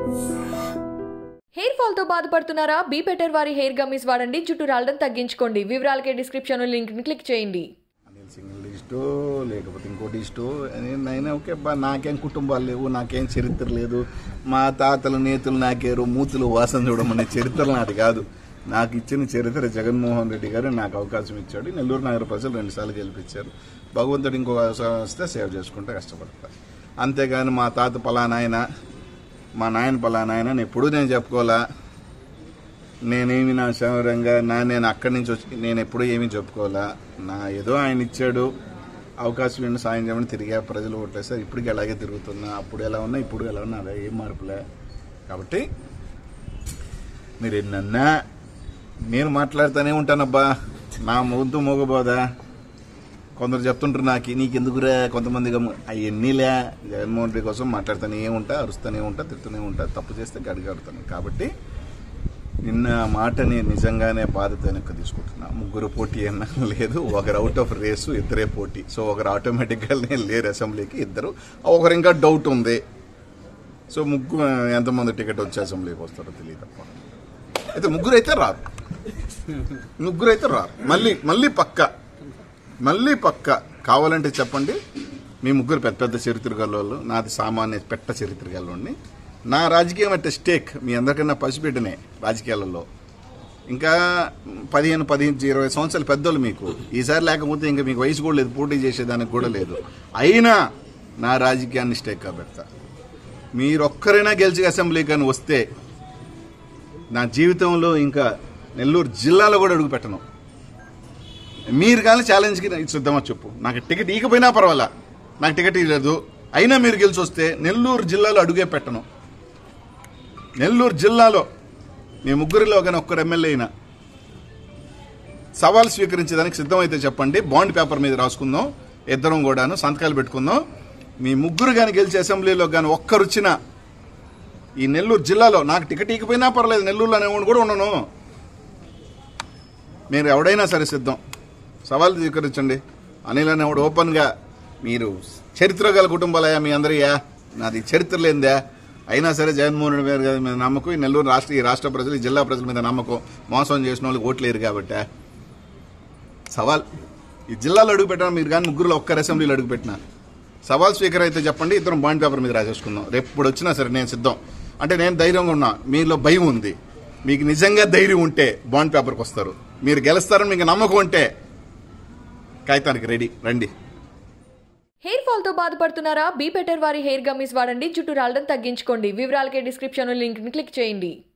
hair fall తో బాధపడుతున్నారా be better వారి హెయిర్ గమ్మీస్ వాడండి జుట్టు రాలడం తగ్గించుకోండి వివరాలకే డిస్క్రిప్షన్ లింక్ ని క్లిక్ చేయండి అనిల్ సింగిల్ ఇష్టో లేకపోతే ఇంకోటి ఇష్టో అని నైనా ఓకే బా నాకేం కుటుంబాలు లేవు నాకేం చరిత్ర లేదు మా తాతలు నేతలు నాకేరు మూతులు వాసన చూడమనే చరిత్ర నాది కాదు నాకు ఇచ్చిన చరిత్ర జగన్మోహన్ రెడ్డి గారు నాకు అవకాశం ఇచ్చాడు నెల్లూరు నగర ప్రజలు రెండుసార్లు గెలిపించారు భగవంతుడు ఇంకో అవసరం వస్తే సేవ్ చేసుకుంటే కష్టపడతా అంతేగాని మా తాత పలానాయన మా నాయన పలానాయన అని ఎప్పుడూ నేను చెప్పుకోవాలా నేనేమి నా శౌర్యంగా నా నేను అక్కడి నుంచి వచ్చి నేను ఎప్పుడూ ఏమీ చెప్పుకోవాలా నా ఏదో ఆయన ఇచ్చాడు అవకాశం ఏంటి సాయం చేయమని తిరిగా ప్రజలు ఓట్లేస్తారు ఇప్పటికి అలాగే తిరుగుతున్నా అప్పుడు ఎలా ఉన్నా ఇప్పుడు ఎలా ఉన్నా అదే ఏం మార్పులే కాబట్టి మీరు ఎన్నన్నా నేను మాట్లాడుతూనే ఉంటానబ్బా నా ముందు మోగబోదా కొందరు చెప్తుంటారు నాకు నీకెందుకురా కొంతమంది అవన్నీలే జగన్మోహన్ రెడ్డి కోసం మాట్లాడుతూనే ఉంటా అరుస్తూనే ఉంటా తిడుతూనే ఉంటా తప్పు చేస్తే గడిగాడుతాను కాబట్టి నిన్న ఆ మాటని నిజంగానే బాధతో వెనక్కి తీసుకుంటున్నా ముగ్గురు పోటీ అన్న లేదు ఒకరు అవుట్ ఆఫ్ రేసు ఇద్దరే పోటీ సో ఒకరు ఆటోమేటిక్గానే లేరు అసెంబ్లీకి ఇద్దరు ఒకరు ఇంకా డౌట్ ఉంది సో ముగ్గురు ఎంతమంది టికెట్ వచ్చి అసెంబ్లీకి వస్తారో తెలియదు తప్ప అయితే ముగ్గురు అయితే రారు ముగ్గురు అయితే రారు మళ్ళీ మళ్ళీ పక్క మళ్ళీ పక్క కావాలంటే చెప్పండి మీ ముగ్గురు పెద్ద పెద్ద చరిత్ర గల్లోళ్ళు నాది సామాన్య పెట్ట చరిత్ర గల్లోని నా రాజకీయం అంటే స్టేక్ మీ అందరికన్నా పసిబిడ్డనే రాజకీయాలలో ఇంకా పదిహేను పదిహేను ఇరవై సంవత్సరాలు పెద్దోళ్ళు మీకు ఈసారి లేకపోతే ఇంకా మీకు వయసు కూడా లేదు పోటీ చేసేదానికి కూడా లేదు అయినా నా రాజకీయాన్ని స్టేక్గా పెడతా మీరొక్కరైనా గెలిచి అసెంబ్లీ కానీ వస్తే నా జీవితంలో ఇంకా నెల్లూరు జిల్లాలో కూడా అడుగు పెట్టను మీరు కానీ ఛాలెంజ్కి సిద్ధమా చెప్పు నాకు టికెట్ ఈకపోయినా పర్వాలా నాకు టికెట్ ఇవ్వలేదు అయినా మీరు గెలిచి వస్తే నెల్లూరు జిల్లాలో అడుగే పెట్టను నెల్లూరు జిల్లాలో మీ ముగ్గురిలో కానీ ఒక్కరు ఎమ్మెల్యే అయినా సవాల్ స్వీకరించేదానికి సిద్ధమైతే చెప్పండి బాండ్ పేపర్ మీద రాసుకుందాం ఇద్దరం కూడాను సంతకాలు పెట్టుకుందాం మీ ముగ్గురు కానీ గెలిచి అసెంబ్లీలో కానీ ఒక్కరు వచ్చినా ఈ నెల్లూరు జిల్లాలో నాకు టికెట్ ఇకపోయినా పర్లేదు నెల్లూరులో అనేవాడు కూడా ఉండను మీరు ఎవడైనా సరే సిద్ధం సవాల్ స్వీకరించండి అనిల్ అనేవాడు ఓపెన్గా మీరు చరిత్ర గల కుటుంబాలయ్యా మీ అందరియా నాది చరిత్ర లేనిదా అయినా సరే జగన్మోహన్ రెడ్డి గారి మీద నమ్మకం ఈ నెల్లూరు రాష్ట్ర ఈ రాష్ట్ర ప్రజలు ఈ జిల్లా ప్రజల మీద నమ్మకం మోసం చేసిన వాళ్ళకి ఓట్లేరు కాబట్టి సవాల్ ఈ జిల్లాలో అడుగు పెట్టినా మీరు కానీ ముగ్గురులో ఒక్కరు అసెంబ్లీలో అడుగు పెట్టినా సవాల్ స్పీకర్ అయితే చెప్పండి ఇద్దరం బాండ్ పేపర్ మీద రాసేసుకుందాం రేపు ఇప్పుడు వచ్చినా సరే నేను సిద్ధం అంటే నేను ధైర్యంగా ఉన్నా మీలో భయం ఉంది మీకు నిజంగా ధైర్యం ఉంటే బాండ్ పేపర్కి వస్తారు మీరు గెలుస్తారని మీకు నమ్మకం ఉంటే కాగితానికి రెడీ రండి హెయిర్ ఫాల్ తో బాధపడుతున్నారా బీ బెటర్ వారి హెయిర్ గమ్మీస్ వాడండి జుట్టు రాలడం తగ్గించుకోండి వివరాలకే డిస్క్రిప్షన్ లింక్ ని క్లిక్ చేయండి